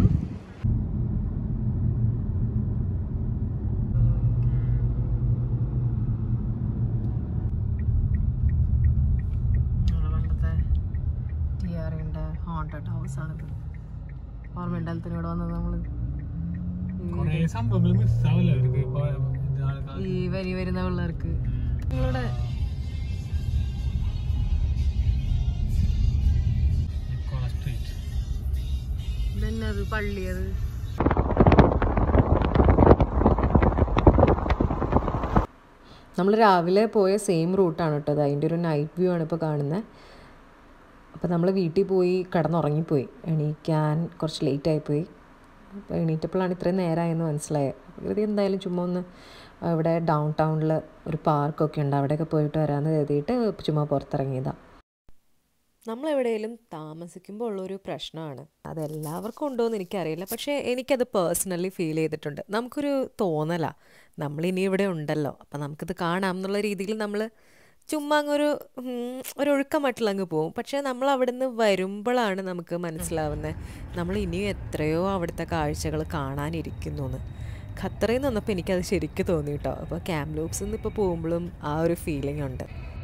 പണ്ടത്തെ ടി ആറിൻ്റെ ഹോണ്ടഡ് ഹൗസ് ആണിത് ഓർമ്മയുണ്ടാലത്തിന് ഇവിടെ വന്നത് നമ്മൾ കൊറേ സംഭവങ്ങൾ മിസ്സാവില്ല അവർക്ക് ഇപ്പൊ ഇത് ആൾക്കാർ ഈ വരി വരുന്ന പിള്ളേർക്ക് നിങ്ങളുടെ സ്ട്രീറ്റ് ഇതന്നെ അത് പള്ളി അത് നമ്മൾ രാവിലെ പോയ സെയിം റൂട്ടാണ് കേട്ടോ അത് അതിൻ്റെ ഒരു നൈറ്റ് വ്യൂ ആണ് ഇപ്പോൾ കാണുന്നത് അപ്പോൾ നമ്മൾ വീട്ടിൽ പോയി കിടന്നുറങ്ങിപ്പോയി എണീക്കാൻ കുറച്ച് ലേറ്റ് ആയിപ്പോയി അപ്പോൾ എണീറ്റപ്പോഴാണ് ഇത്രയും നേരമായെന്ന് മനസ്സിലായത് അപ്പോൾ ഇത് എന്തായാലും ചുമ്മാ ഒന്ന് ഇവിടെ ഡൗൺ ടൗണിൽ ഒരു പാർക്കൊക്കെ ഉണ്ട് അവിടെയൊക്കെ പോയിട്ട് വരാമെന്ന് കരുതിയിട്ട് ചുമ്മാ പുറത്തിറങ്ങിയതാണ് നമ്മളെവിടെയെങ്കിലും താമസിക്കുമ്പോൾ ഉള്ളൊരു പ്രശ്നമാണ് അത് എല്ലാവർക്കും ഉണ്ടോ എന്ന് എനിക്കറിയില്ല പക്ഷേ എനിക്കത് പേഴ്സണലി ഫീൽ ചെയ്തിട്ടുണ്ട് നമുക്കൊരു തോന്നലാ നമ്മളിനി ഇവിടെ ഉണ്ടല്ലോ അപ്പം നമുക്കിത് കാണാം എന്നുള്ള രീതിയിൽ നമ്മൾ ചുമ്മാ അങ്ങൊരു ഉം, ഒരു ഒഴുക്കമട്ടിൽ അങ്ങ് പോകും പക്ഷേ നമ്മൾ അവിടെ നിന്ന് വരുമ്പോഴാണ് നമുക്ക് മനസ്സിലാവുന്നത് നമ്മൾ ഇനിയും എത്രയോ അവിടുത്തെ കാഴ്ചകൾ കാണാനിരിക്കുന്നു എന്ന് ഖത്തറിൽ നിന്ന് വന്നപ്പോൾ എനിക്കത് ശരിക്കും തോന്നി കേട്ടോ അപ്പോൾ ക്യാമ്പ് ലൂപ്സിൽ നിന്ന് ഇപ്പോൾ പോകുമ്പോഴും ആ ഒരു ഫീലിംഗ് ഉണ്ട്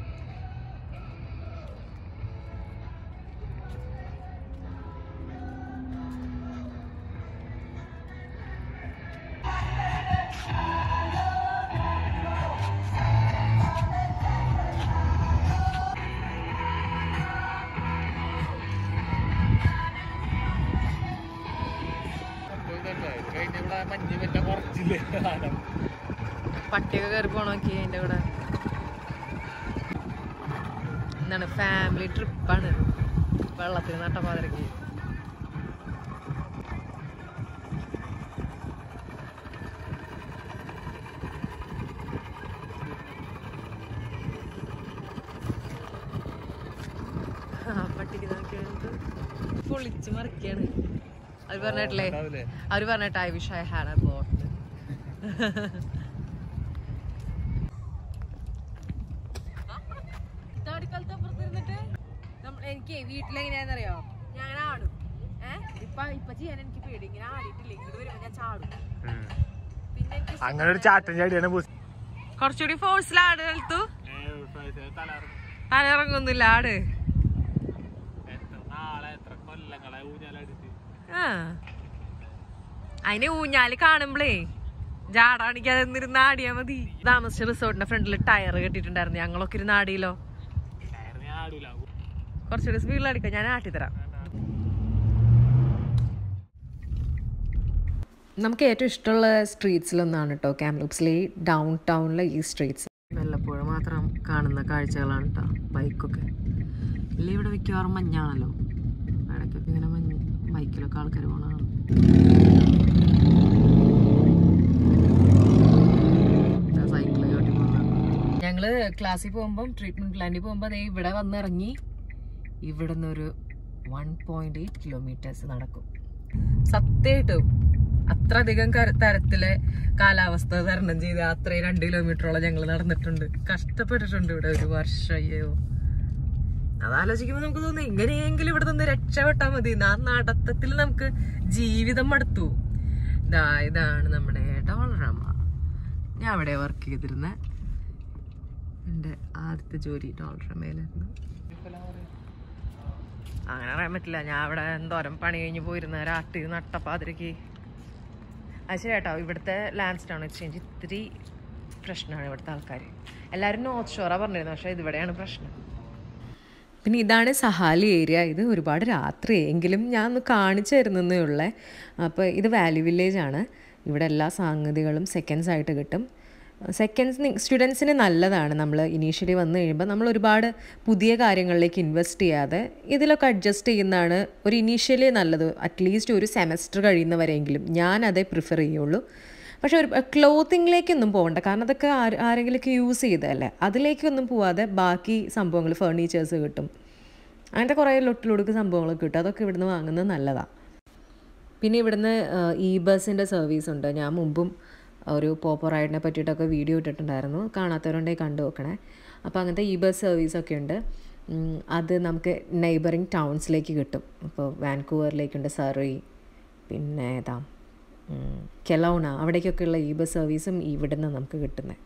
കഴിഞ്ഞ ഇവിടെ മഞ്ഞ് പറ്റ കുറച്ചില്ലേ പട്ടിയൊക്കെ കയറി പോണോക്കി അതിൻ്റെ കൂടെ എന്താണ് ഫാമിലി ട്രിപ്പാണ് വെള്ളത്തിൽ നട്ടപ്പാതിരക്ക് ആ പട്ടിക്ക് നോക്കിയത് പൊളിച്ച് മറിക്കാണ് അവര് പറഞ്ഞിട്ടില്ലേ അവര് പറഞ്ഞിട്ട് I wish I had a boat താടിക്കാലത്ത് അപ്പുറത്ത് ഇരുന്നിട്ട് നമ്മ- എനിക്ക് വീട്ടിലെങ്ങനെയാണെന്നറിയോ ഞാൻ ആടും ഏഹ് ഇപ്പൊ ഇപ്പൊ ചെയ്യാൻ എനിക്ക് പേടി ഇങ്ങനെ ആടിയിട്ടില്ല ഇങ്ങോട്ട് വരുമ്പോ ഞാൻ ചാടും പിന്നെ എനിക്ക് അങ്ങനെ ഒരു ചാട്ടൻ ചാടിയാണ് ബൂസ് കുറച്ചുകൂടി ഫോഴ്സിൽ ആട് കളിത്തു തലയിറങ്ങൊന്നുമില്ല ആട് എത്ര നാളെ എത്ര കൊല്ലങ്ങളെ ഊഞ്ഞാലടിച്ച് ആ അതിന് ഊഞ്ഞാല് കാണുമ്പളേ ജാടാണിക്കാതെ നിന്നിരുന്ന് ആടിയാ മതി താമസിച്ച റിസോർട്ടിന്റെ ഫ്രണ്ടിൽ ടയർ കെട്ടിട്ടുണ്ടായിരുന്നു ഞങ്ങളൊക്കെ ഇരുന്ന് ആടിയില്ലോ കയറി ആടൂല കുറച്ചുകൂടി സ്പീഡിൽ അടിക്കാം ഞാൻ ആട്ടിത്തരാം നമുക്ക് ഏറ്റവും ഇഷ്ടമുള്ള സ്ട്രീറ്റ്സിലൊന്നാണ് കേട്ടോ ക്യാംലൂപ്സിലെ ഈ ഡൗൺ ടൗണിലെ ഈ സ്ട്രീറ്റ്സ് വല്ലപ്പോഴും മാത്രം കാണുന്ന കാഴ്ചകളാണ് കേട്ടോ ബൈക്കൊക്കെ ഇല്ല ഇവിടെ മിക്കവാറും മഞ്ഞാണല്ലോ ഇടയ്ക്കൊക്കെ ഇങ്ങനെ മഞ്ഞ് ബൈക്കിലൊക്കെ ആൾക്കാർ പോകണം സൈക്കിൾ ചവിട്ടി പോകുന്നതാണ് ഞങ്ങള് ക്ലാസ്സിൽ പോകുമ്പം ട്രീറ്റ്മെന്റ് പ്ലാന്റിൽ പോകുമ്പോൾ അതേ ഇവിടെ വന്നിറങ്ങി ഇവിടെ നിന്നൊരു വൺ പോയിന്റ് എയ്റ്റ് കിലോമീറ്റേഴ്സ് നടക്കും സത്യമായിട്ടും അത്ര അധികം കര- തരത്തിലെ കാലാവസ്ഥ തരണം ചെയ്ത് അത്രയും രണ്ട് കിലോമീറ്ററോളം ഞങ്ങൾ നടന്നിട്ടുണ്ട് കഷ്ടപ്പെട്ടിട്ടുണ്ട് ഇവിടെ ഒരു വർഷം അയ്യോ അതാലോചിക്കുമ്പോൾ നമുക്ക് തോന്നുന്നു എങ്ങനെയെങ്കിലും ഇവിടെ നിന്ന് രക്ഷപ്പെട്ടാൽ മതി ആ നടത്തത്തിൽ നമുക്ക് ജീവിതം മടുത്തു ഇതാ ഇതാണ് നമ്മുടെ ഡോളറമ്മ ഞാൻ അവിടെ വർക്ക് ചെയ്തിരുന്ന എൻ്റെ ആദ്യത്തെ ജോലി ഡോളറമ്മയിലായിരുന്നു അങ്ങനെ പറയാൻ പറ്റില്ല ഞാൻ അവിടെ എന്തോരം പണി കഴിഞ്ഞ് പോയിരുന്ന രാത്രി നട്ടപ്പാതിരക്ക് അത് ശരി കേട്ടോ ഇവിടുത്തെ ലാൻഡ് സ്റ്റോൺ എക്സ്ചേഞ്ച് ഇത്തിരി പ്രശ്നമാണ് ഇവിടുത്തെ ആൾക്കാർ എല്ലാവരും നോർത്ത് ഷോറാണ് പറഞ്ഞിരുന്നത് പക്ഷേ ഇതിവിടെയാണ് പ്രശ്നം പിന്നെ ഇതാണ് സഹാലി ഏരിയ ഇത് ഒരുപാട് രാത്രി എങ്കിലും ഞാൻ ഒന്ന് കാണിച്ചു തരുന്നതേ ഉള്ളേ അപ്പോൾ ഇത് വാലി വില്ലേജ് ആണ് ഇവിടെ എല്ലാ സംഗതികളും സെക്കൻഡ്സ് ആയിട്ട് കിട്ടും സെക്കൻഡ്സ് സ്റ്റുഡൻസിന് നല്ലതാണ് നമ്മൾ ഇനീഷ്യലി വന്നു കഴിയുമ്പോൾ നമ്മൾ ഒരുപാട് പുതിയ കാര്യങ്ങളിലേക്ക് ഇൻവെസ്റ്റ് ചെയ്യാതെ ഇതിലൊക്കെ അഡ്ജസ്റ്റ് ചെയ്യുന്നതാണ് ഒരു ഇനീഷ്യലി നല്ലത് അറ്റ്ലീസ്റ്റ് ഒരു സെമസ്റ്റർ കഴിയുന്നവരെങ്കിലും ഞാൻ അതേ പ്രിഫർ ചെയ്യുള്ളൂ പക്ഷെ ഒരു ക്ലോത്തിങ്ങിലേക്കൊന്നും പോകണ്ട കാരണം അതൊക്കെ ആര് ആരെങ്കിലുമൊക്കെ യൂസ് ചെയ്തതല്ലേ അതിലേക്കൊന്നും പോവാതെ ബാക്കി സംഭവങ്ങൾ ഫേർണിച്ചേഴ്സ് കിട്ടും അങ്ങനത്തെ കുറേ ലൊട്ടിലൊടുക്ക് സംഭവങ്ങളൊക്കെ കിട്ടും അതൊക്കെ ഇവിടുന്ന് വാങ്ങുന്നത് നല്ലതാണ് പിന്നെ ഇവിടുന്ന് ഇ ബസ്സിൻ്റെ സർവീസ് ഉണ്ട് ഞാൻ മുമ്പും ഒരു പോപ്പർ റൈഡിനെ പറ്റിയിട്ടൊക്കെ വീഡിയോ ഇട്ടിട്ടുണ്ടായിരുന്നു കാണാത്തവരുണ്ടെങ്കിൽ കണ്ടു നോക്കണേ അപ്പോൾ അങ്ങനത്തെ ഇ ബസ് സർവീസൊക്കെ ഉണ്ട് ഉം, അത് നമുക്ക് നെയ്ബറിങ് ടൗൺസിലേക്ക് കിട്ടും ഇപ്പോൾ വാൻകൂവറിലേക്കുണ്ട് സറി പിന്നെ ഏതാ ഉം, കെലൗണ അവിടേക്കൊക്കെയുള്ള ഇ ബസ് സർവീസും ഇവിടുന്ന് നമുക്ക് കിട്ടുന്നത്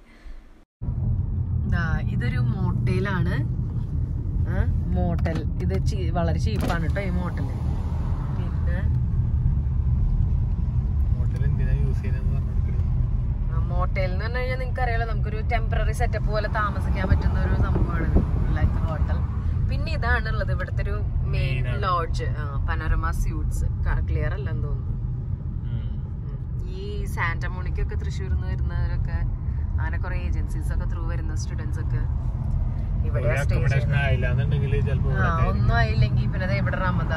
ഇതൊരു മോട്ടയിലാണ് മോട്ടൽ ഇത് ചീ- വളരെ ചീപ്പാണ് കേട്ടോ ഈ മോട്ടൽ പിന്നെ ഹോട്ടൽ എന്തിനാ യൂസ് ചെയ്യുന്നതെന്ന് പറഞ്ഞു കൊടുക്കണേ മോട്ടേൽ എന്ന് പറഞ്ഞു കഴിഞ്ഞാൽ നിങ്ങൾക്ക് അറിയാലോ നമുക്കൊരു ടെമ്പററി സെറ്റപ്പ് പോലെ താമസിക്കാൻ പറ്റുന്ന ഒരു സംഭവമാണ് ലൈക്ക് ഹോട്ടൽ പിന്നെ ഇതാണ് ഉള്ളത് ഇവിടുത്തെ ഒരു main lodge panorama suites clear അല്ലെന്ന് തോന്നുന്നു ഉം. ഈ സാന്റമോണിക്കൊക്കെ തൃശ്ശൂരിൽ നിന്ന് വരുന്നവരൊക്കെ അങ്ങനെ കുറെ ഏജൻസീസ് ഒക്കെ ത്രൂ വരുന്ന സ്റ്റുഡൻസ് ഒക്കെ ഇവിടെ സ്റ്റേ അക്കോമഡേഷൻ ആയില്ല എന്നുണ്ടെങ്കിൽ ചിലപ്പോ ആ ഒന്നും ആയില്ലെങ്കിൽ പിന്നെ ദേ ഇവിടെ റമദ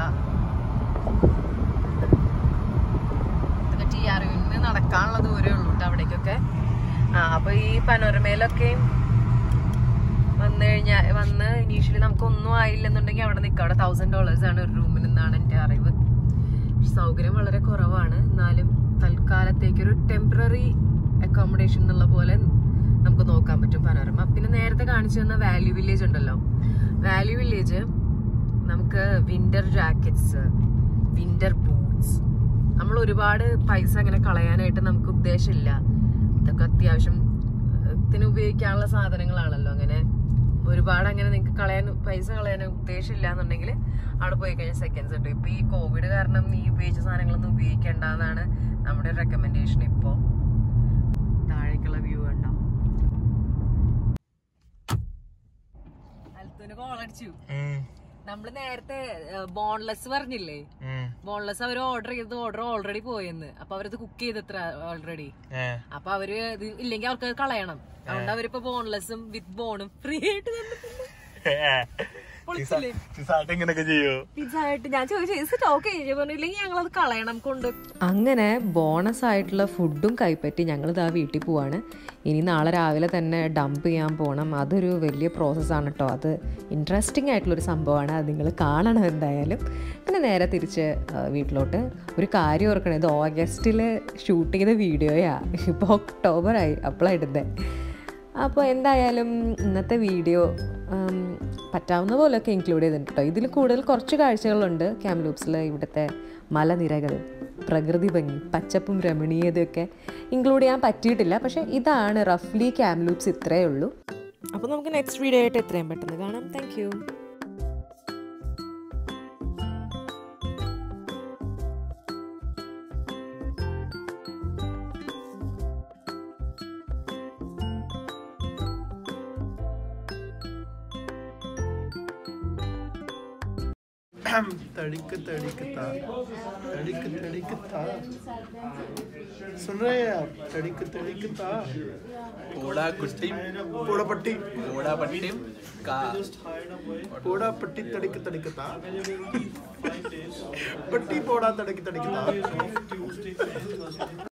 ഇതൊക്കെ ടി ആർ യുവിന് നടക്കാനുള്ള ദൂരേ ഉള്ളൂ കേട്ടോ അവിടേക്കൊക്കെ ആ അപ്പൊ ഈ പനോരമയിലൊക്കെ വന്നു കഴിഞ്ഞാൽ വന്ന് ഇനീഷ്യലി നമുക്ക് ഒന്നും ആയില്ലെന്നുണ്ടെങ്കിൽ അവിടെ നിൽക്കാം അവിടെ തൗസൻഡ് ഡോളേഴ്സ് ആണ് ഒരു റൂമിന് എന്നാണ് എൻ്റെ അറിവ് സൗകര്യം വളരെ കുറവാണ് എന്നാലും തൽക്കാലത്തേക്ക് ഒരു ടെമ്പററി അക്കോമഡേഷൻ എന്നുള്ള പോലെ നമുക്ക് നോക്കാൻ പറ്റും പനോരമ പിന്നെ നേരത്തെ കാണിച്ചു തന്ന വാല്യൂ വില്ലേജ് ഉണ്ടല്ലോ വാല്യൂ വില്ലേജ് നമുക്ക് വിന്റർ ജാക്കറ്റ്സ് വിന്റർ ബൂട്ട്സ് നമ്മൾ ഒരുപാട് പൈസ അങ്ങനെ കളയാനായിട്ട് നമുക്ക് ഉദ്ദേശമില്ല ഇതൊക്കെ അത്യാവശ്യം ത്തിന് ഉപയോഗിക്കാനുള്ള സാധനങ്ങളാണല്ലോ അങ്ങനെ ഒരുപാട് അങ്ങനെ നിങ്ങൾക്ക് കളയാൻ പൈസ കളയാൻ ഉദ്ദേശമില്ല എന്നുണ്ടെങ്കിൽ അവിടെ പോയി കഴിഞ്ഞാൽ സെക്കൻഡ്സ് കിട്ടും ഇപ്പൊ ഈ കോവിഡ് കാരണം ഈ ഉപയോഗിച്ച സാധനങ്ങളൊന്നും ഉപയോഗിക്കേണ്ട എന്നാണ് നമ്മുടെ റെക്കമെൻഡേഷൻ ഇപ്പോ താഴേക്കുള്ള വ്യൂ ഉണ്ടോ അൽത്തുന് കോൾ അടിച്ചു നമ്മള് നേരത്തെ ബോൺലെസ് പറഞ്ഞില്ലേ ബോൺലെസ് അവർ ഓർഡർ ചെയ്തത് ഓർഡർ ഓൾറെഡി പോയെന്ന് അപ്പൊ അവരത് കുക്ക് ചെയ്തത്ര ഓൾറെഡി അപ്പൊ അവര് ഇത് ഇല്ലെങ്കിൽ അവർക്ക് അത് കളയണം അതുകൊണ്ട് അവരിപ്പോ ബോൺലെസ്സും വിത്ത് ബോണും ഫ്രീ ആയിട്ട് തന്നിട്ടുണ്ട് പൊളിച്ചില്ലേ സിസാട്ട് ഇങ്ങനെയൊക്കെ ചെയ്യോ പിസ്സ ആയിട്ട് ഞാൻ ചോദിച്ചു സ്റ്റോക്ക് കഴിഞ്ഞു പറഞ്ഞില്ലെങ്കിൽ ഞങ്ങൾ അത് കളയണം കൊണ്ട് അങ്ങനെ ബോണസ് ആയിട്ടുള്ള ഫുഡും കൈപ്പറ്റി ഞങ്ങൾ ഇതാ വീട്ടിൽ പോവാണ് ഇനി നാളെ രാവിലെ തന്നെ ഡംപ് ചെയ്യാൻ പോകണം അതൊരു വലിയ പ്രോസസ്സാണ് കേട്ടോ അത് ഇൻട്രസ്റ്റിംഗ് ആയിട്ടുള്ളൊരു സംഭവമാണ് അത് നിങ്ങൾ കാണണം എന്തായാലും പിന്നെ നേരെ തിരിച്ച് ആ, വീട്ടിലോട്ട് ഒരു കാര്യം ഓർക്കണം ഇത് ഓഗസ്റ്റിൽ ഷൂട്ട് ചെയ്ത വീഡിയോയാ ഇപ്പോൾ ഒക്ടോബറായി അപ്പോഴാണ് ഇടുന്നത് അപ്പോൾ എന്തായാലും ഇന്നത്തെ വീഡിയോ ഉം, പറ്റാവുന്ന പോലെയൊക്കെ ഇൻക്ലൂഡ് ചെയ്തിട്ടുണ്ട് കേട്ടോ ഇതിൽ കൂടുതൽ കുറച്ച് കാഴ്ചകളുണ്ട് ക്യാംലൂപ്സിൽ ഇവിടുത്തെ മലനിരകൾ പ്രകൃതി ഭംഗി പച്ചപ്പും രമണീയതയൊക്കെ ഇൻക്ലൂഡ് ചെയ്യാൻ പറ്റിയിട്ടില്ല പക്ഷേ ഇതാണ് റഫ്ലി ക്യാംലൂപ്സ് ഇത്രയേ ഉള്ളൂ അപ്പോൾ നമുക്ക് നെക്സ്റ്റ് വീഡിയോ ആയിട്ട് എത്രയും പെട്ടെന്ന് കാണാം താങ്ക് യു तड़िक तड़िक ता तड़िक तड़िक ता सुन रहे हैं आप तड़िक तड़िक ता പോടാ കുട്ടിയും पोड़ा पट्टी പോടാ പട്ടിയും पोड़ा पट्टी तड़िक तड़िक ता पट्टी पोड़ा तड़िक तड़िक ता